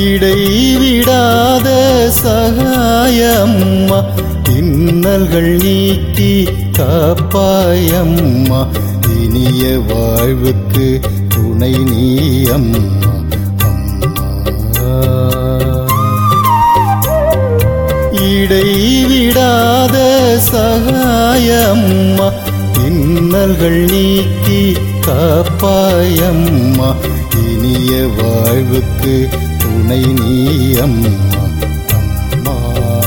இடைவிடாத சகாயம்மா இன்னல்கள் நீக்கி காப்பாயம்மா இனிய வாழ்வுக்கு துணை நீ அம்மா அம்மா இடைவிடாத சகாயம்மா இன்னல்கள் நீக்கி காப்பாயம்மா இனிய வாழ்வுக்கு துணை நீ அம்மா அம்மா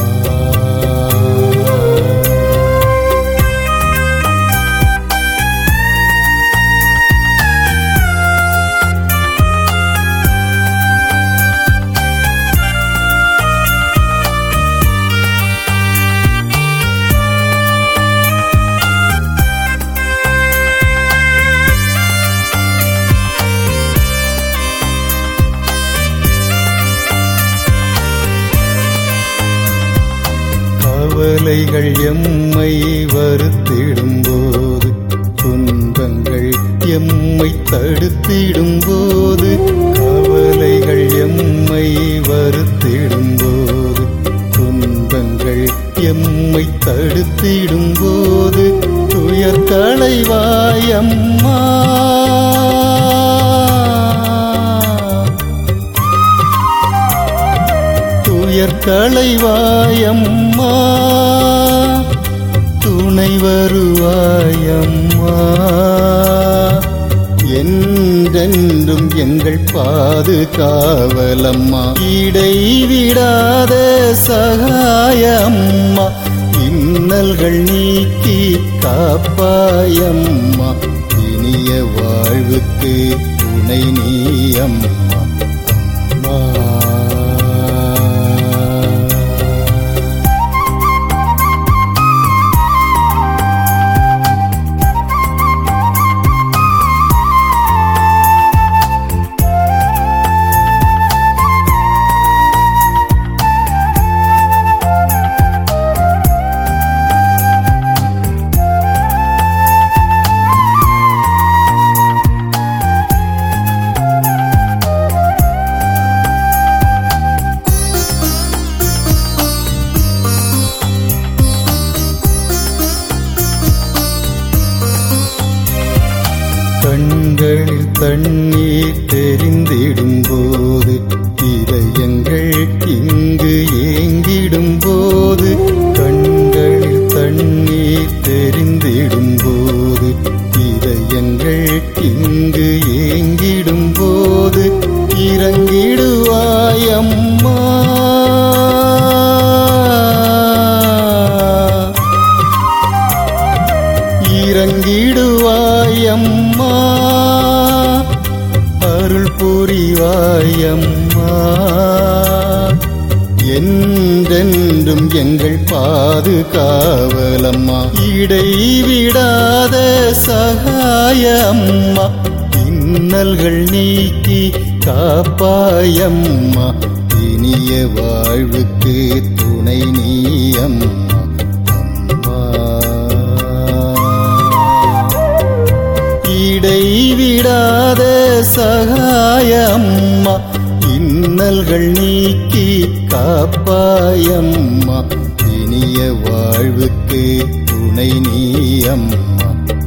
கவலைகள் எம்மை வருத்திடும்போது துன்பங்கள் எம்மை தடுத்திடும்போது கவலைகள் எம்மை வருத்திடும்போது துன்பங்கள் எம்மை தடுத்திடும்போது துயர் களைவாயம்மா துயர் களைவாயம்மா துணை வருவாயம்மா என்றென்றும் எங்கள் பாதுகாவலம்மா இடைவிடாத சகாயம்மா இன்னல்கள் நீக்கி காப்பாயம்மா இனிய வாழ்வுக்கு துணை நீ அம்மா அம்மா கண்களில் தண்ணீர் தெரிந்திடும் போது இதயங்கள் இங்கு ஏங்கிடும் போது கண்களில் தண்ணீர் தெரிந்திடும் போது இதயங்கள் இங்கு ஏங்கிடும் போது இறங்கிடுவாயம்மா இறங்கிடுவாயம்மா அருள் புரிவாயம்மா என்றென்றும் எங்கள் பாதுகாவலம்மா இடைவிடாத சகாயம்மா இன்னல்கள் நீக்கி காப்பாயம்மா இனிய வாழ்வுக்கு துணை நீ அம்மா அம்மா இடைவிடாத சகாயம்மா இன்னல்கள் நீக்கி காப்பாயம்மா இனிய வாழ்வுக்கு துணை நீ அம்மா